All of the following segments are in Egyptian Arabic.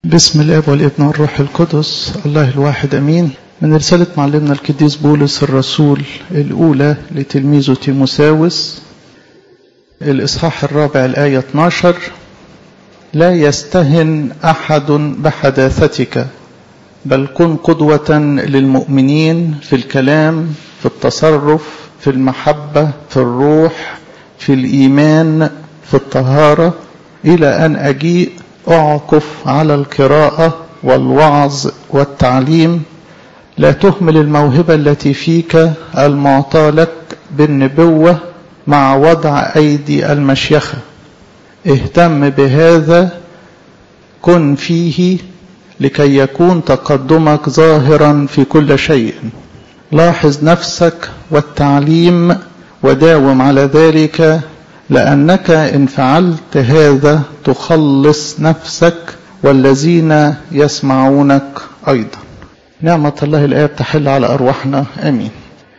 بسم الاب والابن والروح القدس الله الواحد امين من رسالة معلمنا القديس بولس الرسول الاولى لتلميذه تيموساوس الاصحاح الرابع الايه 12 لا يستهن احد بحداثتك بل كن قدوة للمؤمنين في الكلام في التصرف في المحبة في الروح في الإيمان في الطهارة إلى أن أجيء أعكف على القراءة والوعظ والتعليم لا تهمل الموهبة التي فيك المعطى لك بالنبوة مع وضع أيدي المشيخة اهتم بهذا كن فيه لكي يكون تقدمك ظاهرا في كل شيء لاحظ نفسك والتعليم وداوم على ذلك لأنك إن فعلت هذا تخلص نفسك والذين يسمعونك أيضا نعمة الله الآب تحل على أرواحنا آمين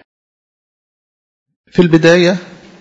في البداية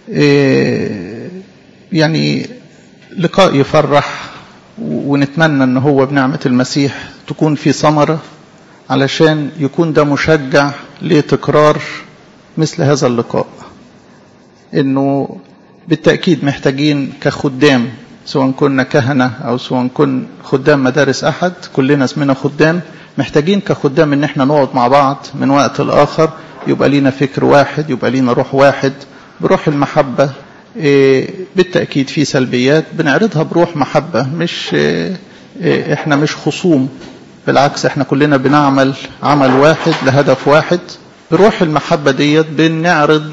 يعني لقاء يفرح ونتمنى ان هو بنعمة المسيح تكون في ثمرة علشان يكون ده مشجع لتكرار مثل هذا اللقاء انه بالتأكيد محتاجين كخدام سواء كنا كهنة أو سواء كن خدام مدارس أحد كلنا اسمنا خدام محتاجين كخدام إن احنا نقعد مع بعض من وقت لآخر يبقى لينا فكر واحد يبقى لينا روح واحد بروح المحبة بالتأكيد في سلبيات بنعرضها بروح محبة مش احنا مش خصوم بالعكس احنا كلنا بنعمل عمل واحد لهدف واحد بروح المحبة ديت بنعرض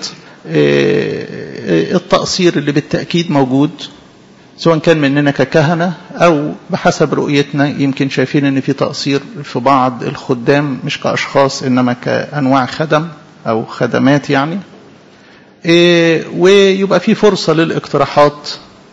التقصير اللي بالتأكيد موجود سواء كان مننا ككهنة أو بحسب رؤيتنا يمكن شايفين أن في تقصير في بعض الخدام مش كأشخاص إنما كأنواع خدم أو خدمات يعني ويبقى في فرصة للاقتراحات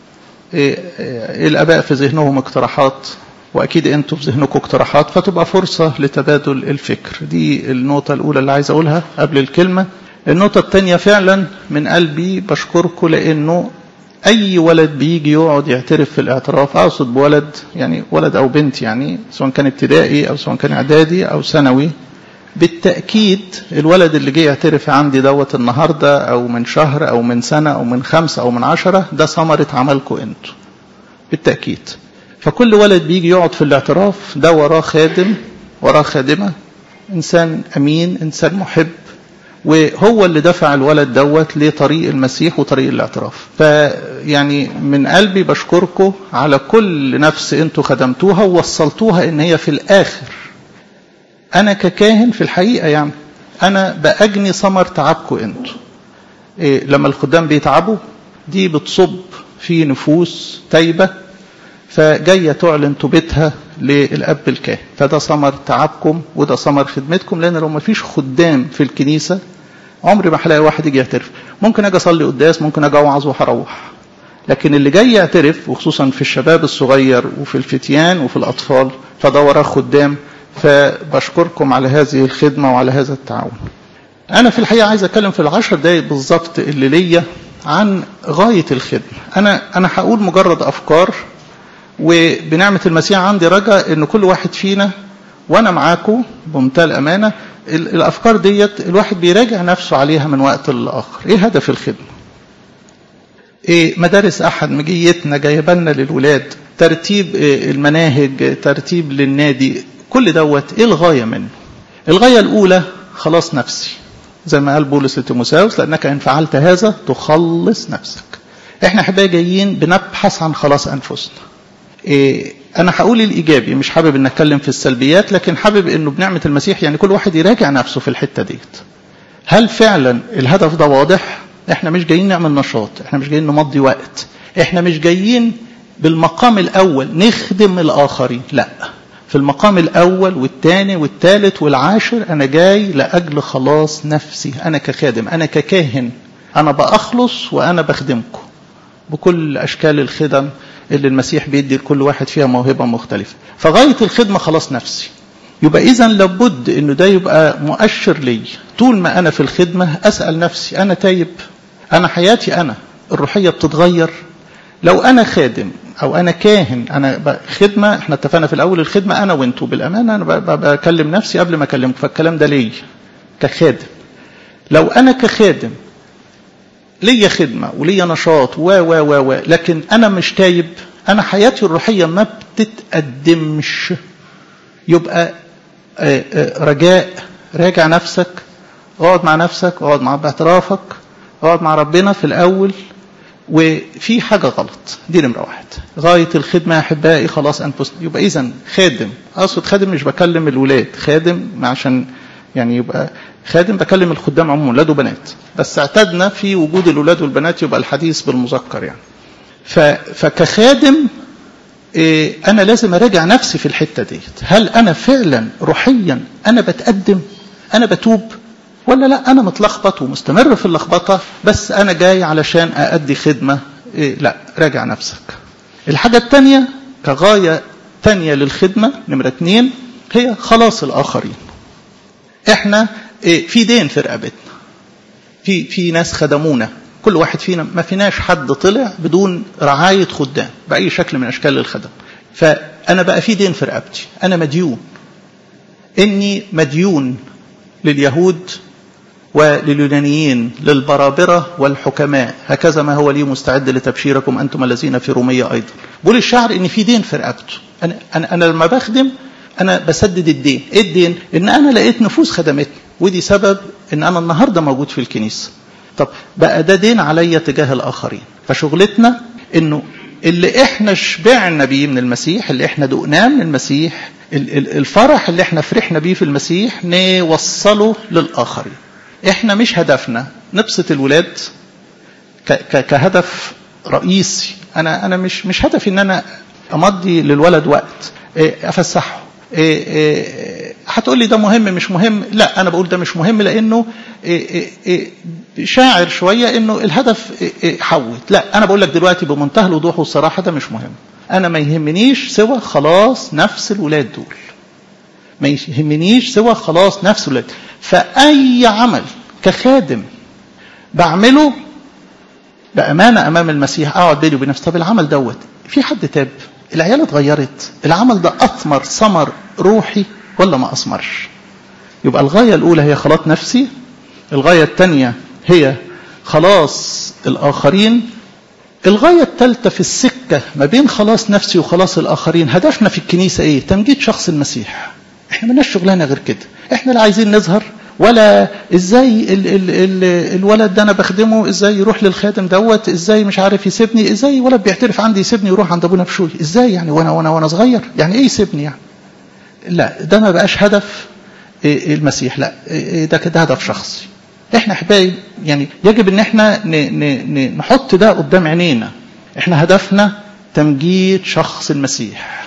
الآباء في ذهنهم اقتراحات وأكيد أنتم في ذهنكم اقتراحات فتبقى فرصة لتبادل الفكر دي النقطة الأولى اللي عايز أقولها قبل الكلمة النقطة الثانية فعلا من قلبي بشكركم لأنه أي ولد بيجي يقعد يعترف في الاعتراف أقصد بولد يعني ولد أو بنت يعني سواء كان ابتدائي أو سواء كان إعدادي أو ثانوي بالتأكيد الولد اللي جه يعترف عندي دوت النهاردة أو من شهر أو من سنة أو من خمسة أو من عشرة ده ثمرة عملكم أنتوا بالتأكيد فكل ولد بيجي يقعد في الاعتراف ده وراه خادم وراه خادمة إنسان أمين إنسان محب وهو اللي دفع الولد دوت لطريق المسيح وطريق الاعتراف فيعني من قلبي بشكركم على كل نفس انتوا خدمتوها ووصلتوها ان هي في الاخر انا ككاهن في الحقيقه يعني انا باجني ثمر تعبكم انتوا إيه لما الخدام بيتعبوا دي بتصب في نفوس تايبه فجايه تعلن توبتها للاب الكاهن فده ثمر تعبكم وده ثمر خدمتكم لان لو ما فيش خدام في الكنيسه عمري ما هلاقي واحد يجي يعترف ممكن اجي اصلي قداس ممكن اجي اوعظ وهروح لكن اللي جاي يعترف وخصوصا في الشباب الصغير وفي الفتيان وفي الاطفال فده وراه خدام فبشكركم على هذه الخدمه وعلى هذا التعاون انا في الحقيقه عايز اتكلم في العشر دقايق بالظبط اللي ليا عن غايه الخدمه انا انا هقول مجرد افكار وبنعمة المسيح عندي رجاء ان كل واحد فينا وانا معاكم بمنتهى الامانه الافكار ديت الواحد بيراجع نفسه عليها من وقت لاخر ايه هدف الخدمه ايه مدارس احد مجيتنا جايبنا للولاد ترتيب إيه المناهج ترتيب للنادي كل دوت ايه الغايه منه الغايه الاولى خلاص نفسي زي ما قال بولس لتيموساوس لانك ان فعلت هذا تخلص نفسك احنا احبائي جايين بنبحث عن خلاص انفسنا إيه انا هقول الايجابي مش حابب ان اتكلم في السلبيات لكن حابب انه بنعمه المسيح يعني كل واحد يراجع نفسه في الحته ديت هل فعلا الهدف ده واضح احنا مش جايين نعمل نشاط احنا مش جايين نمضي وقت احنا مش جايين بالمقام الاول نخدم الاخرين لا في المقام الاول والثاني والثالث والعاشر انا جاي لاجل خلاص نفسي انا كخادم انا ككاهن انا باخلص وانا بخدمكم بكل اشكال الخدم اللي المسيح بيدي لكل واحد فيها موهبة مختلفة فغاية الخدمة خلاص نفسي يبقى إذا لابد إنه ده يبقى مؤشر لي طول ما أنا في الخدمة أسأل نفسي أنا تايب أنا حياتي أنا الروحية بتتغير لو أنا خادم او انا كاهن انا خدمه احنا اتفقنا في الاول الخدمه انا وانتوا بالامانه انا بكلم نفسي قبل ما اكلمكم فالكلام ده ليا كخادم لو انا كخادم ليا خدمه وليا نشاط و و و و لكن انا مش تايب انا حياتي الروحيه ما بتتقدمش يبقى رجاء راجع نفسك اقعد مع نفسك اقعد مع باعترافك اقعد مع ربنا في الاول وفي حاجه غلط دي نمره واحد غايه الخدمه يا احبائي خلاص انفسنا يبقى اذا خادم اقصد خادم مش بكلم الولاد خادم عشان يعني يبقى خادم بكلم الخدام عموما ولاد وبنات بس اعتدنا في وجود الولاد والبنات يبقى الحديث بالمذكر يعني فكخادم إيه انا لازم اراجع نفسي في الحته ديت هل انا فعلا روحيا انا بتقدم انا بتوب ولا لا انا متلخبط ومستمر في اللخبطه بس انا جاي علشان اادي خدمه إيه لا راجع نفسك الحاجه الثانيه كغايه ثانيه للخدمه نمره اثنين هي خلاص الاخرين احنا إيه في دين في رقبتنا في في ناس خدمونا كل واحد فينا ما فيناش حد طلع بدون رعايه خدام باي شكل من اشكال الخدم فانا بقى في دين في رقبتي انا مديون اني مديون لليهود ولليونانيين للبرابرة والحكماء هكذا ما هو لي مستعد لتبشيركم أنتم الذين في رومية أيضا بقول الشعر إن في دين في رقبته أنا, أنا, أنا لما بخدم أنا بسدد الدين إيه الدين إن أنا لقيت نفوس خدمتني ودي سبب إن أنا النهاردة موجود في الكنيسة طب بقى ده دين عليا تجاه الآخرين فشغلتنا إنه اللي احنا شبعنا بيه من المسيح اللي احنا دقناه من المسيح الفرح اللي احنا فرحنا بيه في المسيح نوصله للآخرين احنا مش هدفنا نبسط الولاد كهدف رئيسي انا انا مش مش هدفي ان انا امضي للولد وقت افسحه هتقول لي ده مهم مش مهم لا انا بقول ده مش مهم لانه شاعر شويه انه الهدف حوت لا انا بقول لك دلوقتي بمنتهى الوضوح والصراحه ده مش مهم انا ما يهمنيش سوى خلاص نفس الولاد دول ما يهمنيش سوى خلاص نفس الولاد فأي عمل كخادم بعمله بأمانة أمام المسيح أقعد بيني وبين نفسي طب العمل دوت في حد تاب العيال اتغيرت العمل ده أثمر ثمر روحي ولا ما أثمرش يبقى الغاية الأولى هي خلاص نفسي الغاية الثانية هي خلاص الآخرين الغاية الثالثة في السكة ما بين خلاص نفسي وخلاص الآخرين هدفنا في الكنيسة إيه؟ تمجيد شخص المسيح احنا مالناش شغلانة غير كده احنا لا عايزين نظهر ولا ازاي ال ال ال الولد ده انا بخدمه ازاي يروح للخادم دوت ازاي مش عارف يسيبني ازاي ولد بيعترف عندي يسيبني يروح عند ابونا بشوي ازاي يعني وانا وانا وانا صغير يعني ايه يسيبني يعني لا ده ما بقاش هدف المسيح لا ده كده هدف شخصي احنا احبائي يعني يجب ان احنا ن ن نحط ده قدام عينينا احنا هدفنا تمجيد شخص المسيح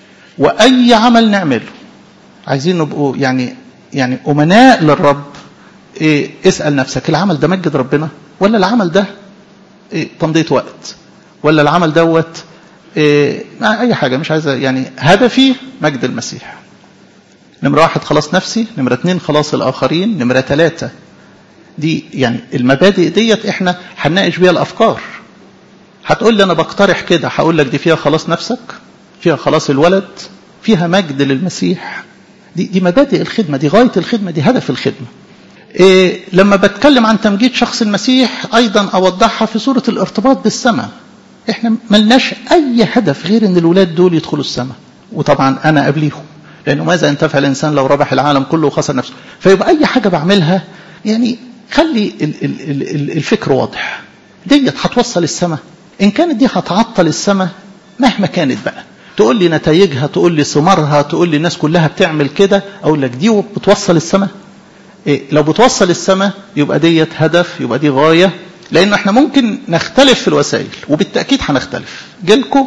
واي عمل نعمله عايزين نبقوا يعني يعني امناء للرب إيه اسال نفسك العمل ده مجد ربنا ولا العمل ده إيه تمضيه وقت ولا العمل دوت إيه اي حاجه مش عايزه يعني هدفي مجد المسيح نمرة واحد خلاص نفسي نمرة اتنين خلاص الآخرين نمرة ثلاثة دي يعني المبادئ ديت احنا هنناقش بيها الأفكار هتقول لي أنا بقترح كده هقول لك دي فيها خلاص نفسك فيها خلاص الولد فيها مجد للمسيح دي, دي مبادئ الخدمة دي غاية الخدمة دي هدف الخدمة إيه لما بتكلم عن تمجيد شخص المسيح أيضا أوضحها في صورة الارتباط بالسماء احنا ملناش أي هدف غير أن الولاد دول يدخلوا السماء وطبعا أنا قبليهم لأنه ماذا ينتفع الإنسان لو ربح العالم كله وخسر نفسه فيبقى أي حاجة بعملها يعني خلي الفكر واضح ديت هتوصل السماء إن كانت دي هتعطل السماء مهما كانت بقى تقول لي نتائجها تقول لي ثمارها تقول لي الناس كلها بتعمل كده أقول لك دي بتوصل السماء إيه لو بتوصل السماء يبقى ديت هدف يبقى دي غاية لأن احنا ممكن نختلف في الوسائل وبالتأكيد هنختلف جيلكم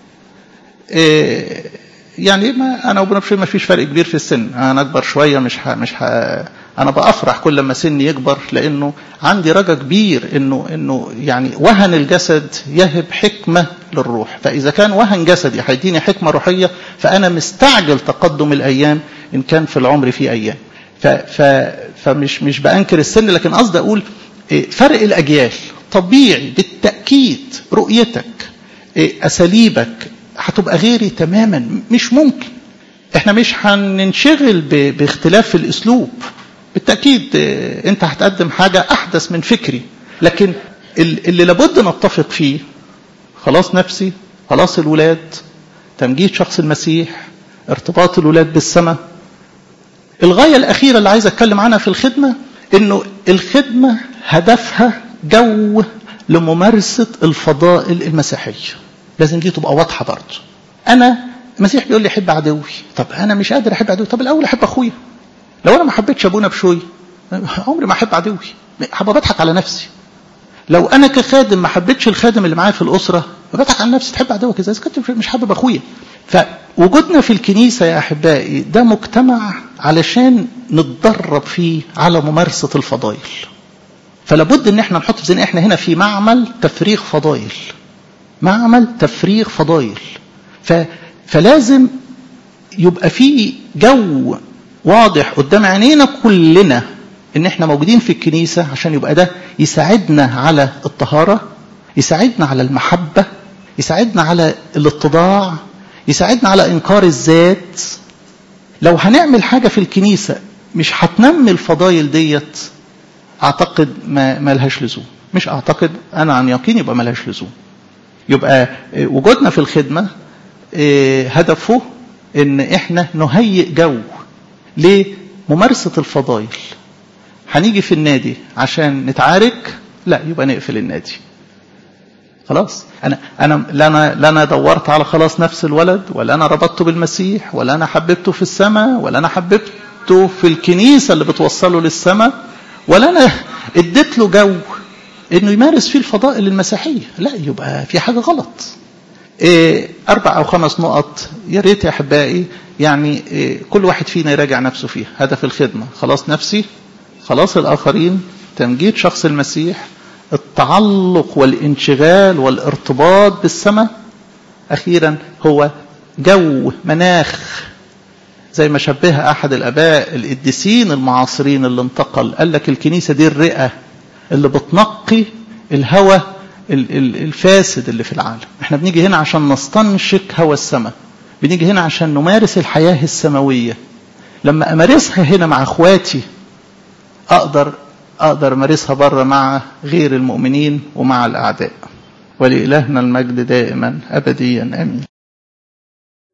إيه يعني ما انا وابونا بشوي ما فيش فرق كبير في السن انا اكبر شويه مش ح... مش ح... انا بافرح كل ما سني يكبر لانه عندي رجا كبير انه انه يعني وهن الجسد يهب حكمه للروح فاذا كان وهن جسدي هيديني حكمه روحيه فانا مستعجل تقدم الايام ان كان في العمر في ايام ف... ف... فمش مش بانكر السن لكن قصدي اقول فرق الاجيال طبيعي بالتاكيد رؤيتك اساليبك هتبقى غيري تماما مش ممكن احنا مش هننشغل باختلاف في الاسلوب بالتاكيد انت هتقدم حاجه احدث من فكري لكن اللي لابد نتفق فيه خلاص نفسي خلاص الولاد تمجيد شخص المسيح ارتباط الولاد بالسماء الغايه الاخيره اللي عايز اتكلم عنها في الخدمه انه الخدمه هدفها جو لممارسه الفضائل المسيحيه لازم دي تبقى واضحه برضه انا المسيح بيقول لي احب عدوي طب انا مش قادر احب عدوي طب الاول احب اخويا لو انا ما حبيتش ابونا بشوي عمري ما احب عدوي هبقى بضحك على نفسي لو انا كخادم ما حبيتش الخادم اللي معايا في الاسره بضحك على نفسي تحب عدوك ازاي كنت مش حابب اخويا فوجودنا في الكنيسه يا احبائي ده مجتمع علشان نتدرب فيه على ممارسه الفضائل فلابد ان احنا نحط في ذهننا احنا هنا في معمل تفريغ فضائل معمل تفريغ فضائل ف... فلازم يبقى في جو واضح قدام عينينا كلنا ان احنا موجودين في الكنيسة عشان يبقى ده يساعدنا على الطهارة يساعدنا على المحبة يساعدنا على الاتضاع يساعدنا على انكار الذات لو هنعمل حاجة في الكنيسة مش هتنمي الفضايل ديت اعتقد ما, ما لهاش لزوم مش اعتقد انا عن يقين يبقى ما لهاش لزوم يبقى وجودنا في الخدمة هدفه ان احنا نهيئ جو لممارسة الفضائل هنيجي في النادي عشان نتعارك لا يبقى نقفل النادي خلاص انا انا لا انا لا انا دورت على خلاص نفس الولد ولا انا ربطته بالمسيح ولا انا حببته في السماء ولا انا حببته في الكنيسه اللي بتوصله للسماء ولا انا اديت له جو انه يمارس فيه الفضائل المسيحيه لا يبقى في حاجه غلط إيه اربع او خمس نقط يا ريت يا احبائي يعني إيه كل واحد فينا يراجع نفسه فيها هدف الخدمه خلاص نفسي خلاص الآخرين تمجيد شخص المسيح التعلق والانشغال والارتباط بالسماء أخيرا هو جو مناخ زي ما شبهها أحد الآباء القديسين المعاصرين اللي انتقل قال لك الكنيسة دي الرئة اللي بتنقي الهوى الفاسد اللي في العالم احنا بنيجي هنا عشان نستنشق هوى السماء بنيجي هنا عشان نمارس الحياة السماوية لما أمارسها هنا مع أخواتي أقدر أقدر أمارسها بره مع غير المؤمنين ومع الأعداء ولإلهنا المجد دائما أبديا آمين